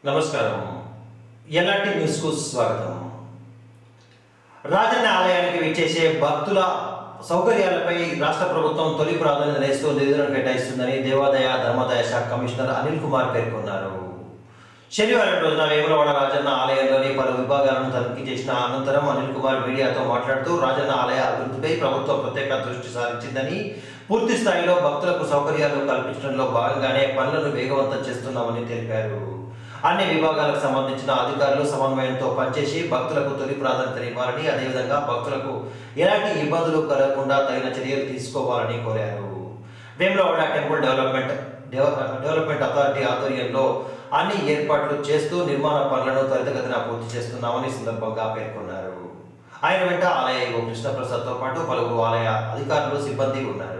నమస్కారం ఎలాంటి న్యూస్కు స్వాగతం రాజన్న ఆలయానికి విచ్చేసే భక్తుల సౌకర్యాలపై రాష్ట్ర ప్రభుత్వం తొలి ప్రాధాన్యత ఇస్తూ నిధులను కేటాయిస్తుందని దేవాదాయ ధర్మాదాయ శాఖ కమిషనర్ అనిల్ కుమార్ పేర్కొన్నారు శనివారం రోజున వేములవాడ రాజన్న ఆలయంలోని పలు విభాగాలను తనిఖీ చేసిన అనంతరం అనిల్ కుమార్ మీడియాతో మాట్లాడుతూ రాజన్న ఆలయ అభివృద్ధిపై ప్రభుత్వం ప్రత్యేక దృష్టి సారించిందని పూర్తి స్థాయిలో భక్తులకు సౌకర్యాలు కల్పించడంలో భాగంగానే పనులను వేగవంతం చేస్తున్నామని తెలిపారు అన్ని విభాగాలకు సంబంధించిన అధికారులు సమన్వయంతో పనిచేసి భక్తులకు తొలి ప్రాధాన్యత ఇవ్వాలని అదేవిధంగా భక్తులకు ఎలాంటి ఇబ్బందులు కలగకుండా తగిన చర్యలు తీసుకోవాలని కోరారు వేములవాడ టెంపుల్ డెవలప్మెంట్ డెవ- డెవలప్మెంట్ అథారిటీ ఆధ్వర్యంలో అన్ని ఏర్పాట్లు చేస్తూ నిర్మాణ పనులను త్వరితగతిన పూర్తి చేస్తున్నామని ఈ సందర్భంగా పేర్కొన్నారు ఆయన వెంట ఆలయ ఈవో కృష్ణప్రసాద్తో పాటు పలువురు ఆలయ అధికారులు సిబ్బంది ఉన్నారు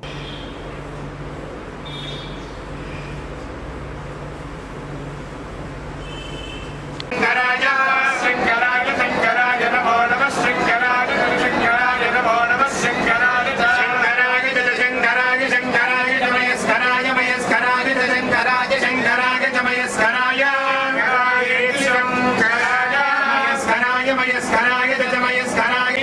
శంకరాయ శంకరాయ శంకరాయ నమో నమః శంకరాయ శంకరాయ నమో నమః శంకరాయ శంకరాయ జయ శంకరాయ శంకరాయ జమయస్కరాయ మయస్కరాయ జయ శంకరాయ శంకరాయ జమయస్కరాయ శంకరాయ మయస్కరాయ మయస్కరాయ జయ మయస్కరాయ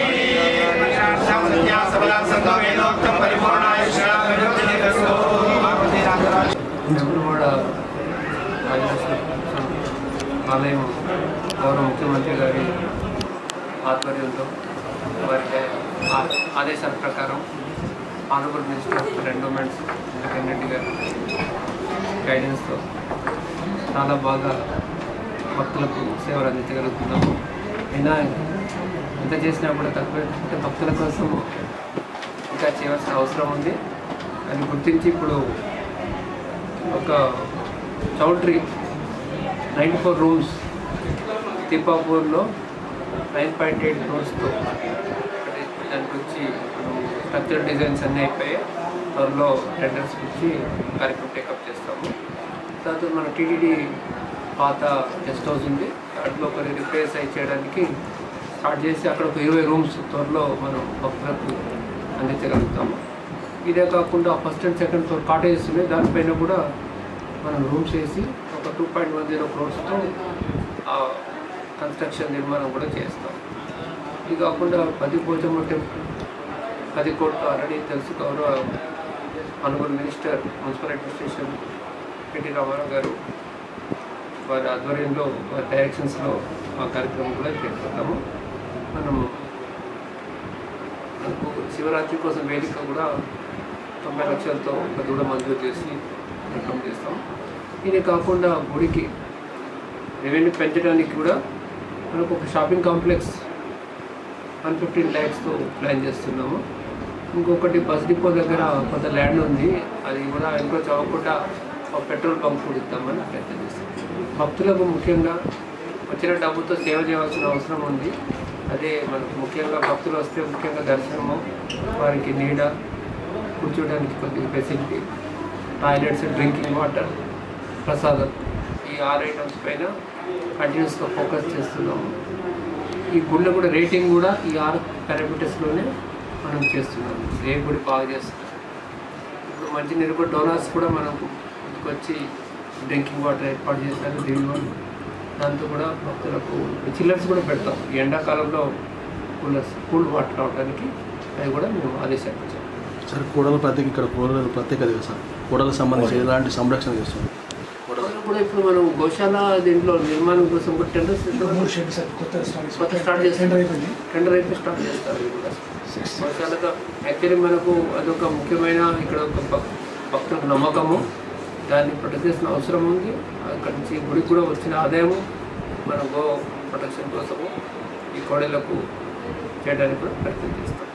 సబలా వేదోక్తం పరిపూర్ణాయ శ్రావణ వెంకటరమణ రాజేశ్వర ఆలయం గౌరవ ముఖ్యమంత్రి గారి ఆధ్వర్యంలో వారి ఆ- ఆదేశాల ప్రకారం honourable minister of endowments Jagan Reddy గారి గైడెన్స్తో చాలా బాగా భక్తులకు సేవలు అందించగలుగుతున్నాము అయినా ఎంత చేసినా కూడా తక్కువ అంటే భక్తుల కోసం ఇంకా చేయవలసిన అవసరం ఉంది అది గుర్తించి ఇప్పుడు ఒక చౌల్ట్రీ నైంటీ ఫోర్ రూమ్స్ తిప్పాపూర్లో నైన్ పాయింట్ ఎయిట్ క్రోర్స్తో దానికి వచ్చి స్ట్రక్చర్ డిజైన్స్ అన్నీ అయిపోయాయి త్వరలో టెండర్స్ ఇచ్చి కార్యక్రమం టేకప్ చేస్తాము తర్వాత మన టీటీడీ పాత గెస్ట్ హౌస్ ఉంది దాంట్లో కొన్ని రిపేర్స్ అయి చేయడానికి స్టార్ట్ చేసి అక్కడ ఒక ఇరవై రూమ్స్ త్వరలో మనం భక్తులకు అందించగలుగుతాము ఇదే కాకుండా first and second floor cottages ఉన్నాయి దానిపైన కూడా మనం రూమ్స్ వేసి ఒక టూ పాయింట్ వన్ జీరో క్రోర్స్తో కన్స్ట్రక్షన్ నిర్మాణం కూడా చేస్తాం ఇది కాకుండా పది పోచమ్మ టెంపుల్ పది కోట్లు ఆల్రెడీ తెలుసు గౌరవ అనుగుణ minister municipal administration PT Ramarao గారు వారి ఆధ్వర్యంలో వారి డైరెక్షన్స్లో ఆ కార్యక్రమం కూడా చేపడతాము మనం మనకు శివరాత్రి కోసం వేదిక కూడా తొంభై లక్షలతో ఒక దూడ మంజూరు చేసి నిర్ణయం చేస్తాం ఇది కాకుండా గుడికి రెవెన్యూ పెంచడానికి కూడా మనకు ఒక షాపింగ్ కాంప్లెక్స్ వన్ ఫిఫ్టీన్ ల్యాక్స్తో ప్లాన్ చేస్తున్నాము ఇంకొకటి బస్ డిపో దగ్గర కొంత ల్యాండ్ ఉంది అది కూడా ఎంక్రోచ్ అవ్వకుండా ఒక పెట్రోల్ బంక్ కూడా ఇద్దామని ప్రయత్నం చేస్తాం భక్తులకు ముఖ్యంగా వచ్చిన డబ్బుతో సేవ చేయాల్సిన అవసరం ఉంది అదే మనకు ముఖ్యంగా భక్తులు వస్తే ముఖ్యంగా దర్శనము వారికి నీడ కూర్చోడానికి కొద్దిగా ఫెసిలిటీ టాయిలెట్స్ డ్రింకింగ్ వాటర్ ప్రసాదం ఈ ఆరు ఐటమ్స్ పైన కంటిన్యూస్గా ఫోకస్ చేస్తున్నాము ఈ గుళ్ళ కూడా రేటింగ్ కూడా ఈ ఆరు పారామీటర్స్లోనే మనం చేస్తున్నాము ఏ గుడి బాగా చేస్తున్నాం ఇప్పుడు మంచి నిరుప డోనర్స్ కూడా మనం వచ్చి డ్రింకింగ్ వాటర్ ఏర్పాటు చేశారు దీనిలో దాంతో కూడా భక్తులకు చిల్లర్స్ కూడా పెడతాం ఈ ఎండాకాలంలో కూలర్స్ కూల్ వాటర్ రావడానికి అది కూడా మేము ఆదేశాలు ఇచ్చాం సార్ కూడల ప్రత్యేక ఇక్కడ కూడల ప్రత్యేకత కదా సార్ కూడలకు సంబంధించి ఎలాంటి సంరక్షణ చేస్తుంది కూడలు కూడలు కూడా ఇప్పుడు మనం గోశాల దీంట్లో నిర్మాణం కోసం కూడా టెండర్స్ మూడు షెడ్ సార్ కొత్త స్టార్ట్ కొత్త స్టార్ట్ చేస్తాం టెండర్ అయిపోయింది టెండర్ అయితే స్టార్ట్ చేస్తారు ఇది కూడా గోశాలతో యాక్చువల్లీ మనకు అదొక ముఖ్యమైన ఇక్కడ ఒక భక్- భక్తులకు నమ్మకము దాన్ని ప్రొటెక్ట్ చేసిన అవసరం ఉంది అక్కడి నుంచి గుడికి కూడా వచ్చిన ఆదాయము మన గో ప్రొటెక్షన్ కోసము ఈ కోడలకు చేయడానికి కూడా ప్రయత్నం చేస్తాం